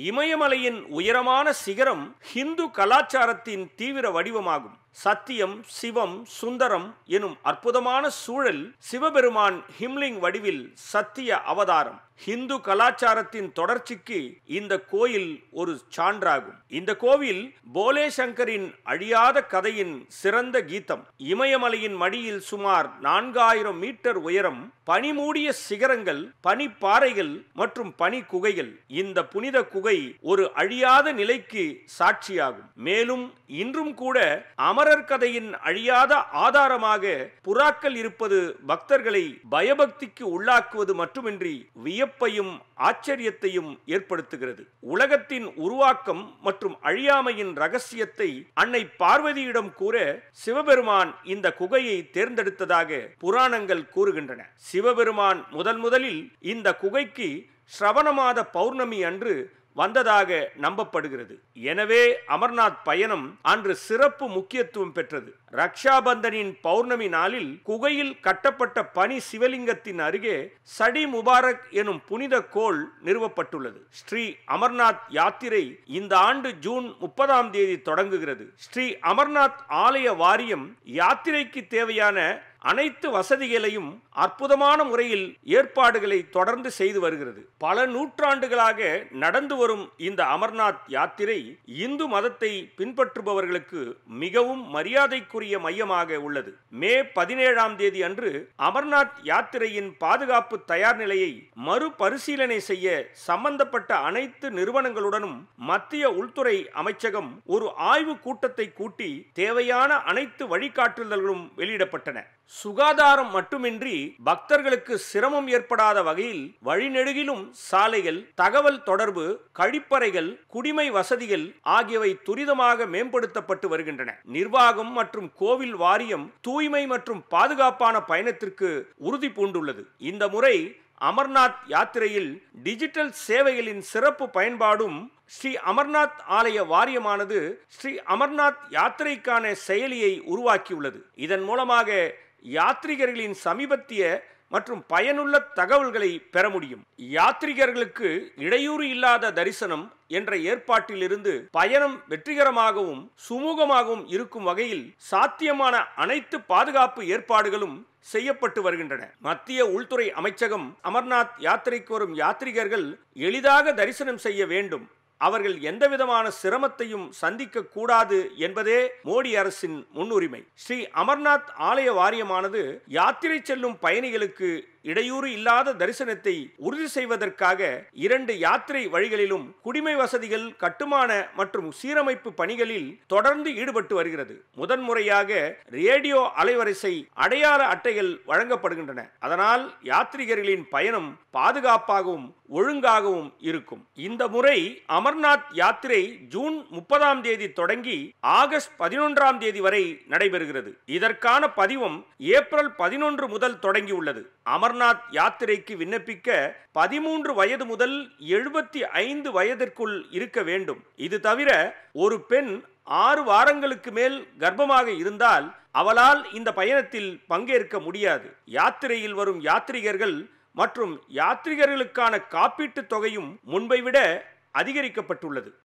இமயமலையின் உயரமான சிகரம் ஹிந்து கலாச்சாரத்தின் தீவிர வடிவமாகும் சத்தியம் சிவம் சுந்தரம் எனும் அற்புதமான சூழல் சிவபெருமான் ஹிம்லிங் வடிவில் சத்திய அவதாரம் ஹிந்து கலாச்சாரத்தின் தொடர்ச்சிக்கு இந்த கோயில் ஒரு சான்றாகும் இந்த கோவில் போலே சங்கரின் அழியாத கதையின் சிறந்த கீதம் இமயமலையின் மடியில் சுமார் நான்காயிரம் மீட்டர் உயரம் பனிமூடிய சிகரங்கள் பனிப்பாறைகள் மற்றும் பனி குகைகள் இந்த புனித குகை ஒரு அழியாத நிலைக்கு சாட்சியாகும் மேலும் இன்றும் கூட அமரர் கதையின் அழியாத ஆதாரமாக புறாக்கள் இருப்பது பக்தர்களை பயபக்திக்கு உள்ளாக்குவது மட்டுமின்றி வியப்பையும் ஆச்சரியத்தையும் ஏற்படுத்துகிறது உலகத்தின் உருவாக்கம் மற்றும் அழியாமையின் ரகசியத்தை அன்னை பார்வதியிடம் கூற சிவபெருமான் இந்த குகையை தேர்ந்தெடுத்ததாக புராணங்கள் கூறுகின்றன சிவபெருமான் முதன் முதலில் இந்த குகைக்கு ஸ்ரவணமாத பௌர்ணமி அன்று வந்ததாக நம்பப்படுகிறது எனவே அமர்நாத் பயணம் அன்று சிறப்பு முக்கியத்துவம் பெற்றது ரக்ஷாபந்தனின் பௌர்ணமி நாளில் குகையில் கட்டப்பட்ட பனி சிவலிங்கத்தின் அருகே சடி முபாரக் எனும் புனித கோள் நிறுவப்பட்டுள்ளது ஸ்ரீ அமர்நாத் யாத்திரை இந்த ஆண்டு ஜூன் முப்பதாம் தேதி தொடங்குகிறது ஸ்ரீ அமர்நாத் ஆலய வாரியம் யாத்திரைக்கு தேவையான அனைத்து வசதிகளையும் அற்புதமான முறையில் ஏற்பாடுகளை தொடர்ந்து செய்து வருகிறது பல நூற்றாண்டுகளாக நடந்து வரும் இந்த அமர்நாத் யாத்திரை இந்து மதத்தை பின்பற்றுபவர்களுக்கு மிகவும் மரியாதைக்குரிய மையமாக உள்ளது மே பதினேழாம் தேதி அன்று அமர்நாத் யாத்திரையின் பாதுகாப்பு தயார் நிலையை மறுபரிசீலனை செய்ய சம்பந்தப்பட்ட அனைத்து நிறுவனங்களுடனும் மத்திய உள்துறை அமைச்சகம் ஒரு ஆய்வு கூட்டத்தை கூட்டி தேவையான அனைத்து வழிகாட்டுதல்களும் வெளியிடப்பட்டன சுகாதாரம் மட்டுமின்றி பக்தர்களுக்கு சிரமம் ஏற்படாத வகையில் வழிநெடுகிலும் சாலைகள் தகவல் தொடர்பு கழிப்பறைகள் குடிமை வசதிகள் ஆகியவை துரிதமாக மேம்படுத்தப்பட்டு வருகின்றன நிர்வாகம் மற்றும் கோவில் வாரியம் தூய்மை மற்றும் பாதுகாப்பான பயணத்திற்கு உறுதி பூண்டுள்ளது இந்த முறை அமர்நாத் யாத்திரையில் டிஜிட்டல் சேவைகளின் சிறப்பு பயன்பாடும் ஸ்ரீ அமர்நாத் ஆலய வாரியமானது ஸ்ரீ அமர்நாத் யாத்திரைக்கான செயலியை உருவாக்கியுள்ளது இதன் மூலமாக யாத்ரிகர்களின் சமீபத்திய மற்றும் பயனுள்ள தகவல்களை பெற முடியும் யாத்ரிகர்களுக்கு இடையூறு இல்லாத தரிசனம் என்ற ஏற்பாட்டிலிருந்து பயணம் வெற்றிகரமாகவும் சுமூகமாகவும் இருக்கும் வகையில் சாத்தியமான அனைத்து பாதுகாப்பு ஏற்பாடுகளும் செய்யப்பட்டு வருகின்றன மத்திய உள்துறை அமைச்சகம் அமர்நாத் யாத்திரைக்கு வரும் யாத்ரிகர்கள் எளிதாக தரிசனம் செய்ய வேண்டும் அவர்கள் எந்தவிதமான சிரமத்தையும் சந்திக்க கூடாது என்பதே மோடி அரசின் முன்னுரிமை ஸ்ரீ அமர்நாத் ஆலய வாரியமானது யாத்திரை செல்லும் பயணிகளுக்கு இடையூறு இல்லாத தரிசனத்தை உறுதி செய்வதற்காக இரண்டு யாத்திரை வழிகளிலும் குடிமை வசதிகள் கட்டுமான மற்றும் சீரமைப்பு பணிகளில் தொடர்ந்து ஈடுபட்டு வருகிறது முதன்முறையாக ரேடியோ அலைவரிசை அடையாள அட்டைகள் வழங்கப்படுகின்றன அதனால் யாத்ரிகர்களின் பயணம் பாதுகாப்பாகவும் ஒழுங்காகவும் இருக்கும் இந்த முறை அமர்நாத் யாத்திரை ஜூன் முப்பதாம் தேதி தொடங்கி ஆகஸ்ட் பதினொன்றாம் தேதி வரை நடைபெறுகிறது இதற்கான பதிவம் ஏப்ரல் பதினொன்று முதல் தொடங்கியுள்ளது அமர்நாத் யாத்திரைக்கு விண்ணப்பிக்க பதிமூன்று வயது முதல் எழுபத்தி ஐந்து வயதிற்குள் இருக்க வேண்டும் இது தவிர ஒரு பெண் ஆறு வாரங்களுக்கு மேல் கர்ப்பமாக இருந்தால் அவளால் இந்த பயணத்தில் பங்கேற்க முடியாது யாத்திரையில் வரும் யாத்ரிகர்கள் மற்றும் யாத்ரிகர்களுக்கான காப்பீட்டுத் தொகையும் முன்பை விட அதிகரிக்கப்பட்டுள்ளது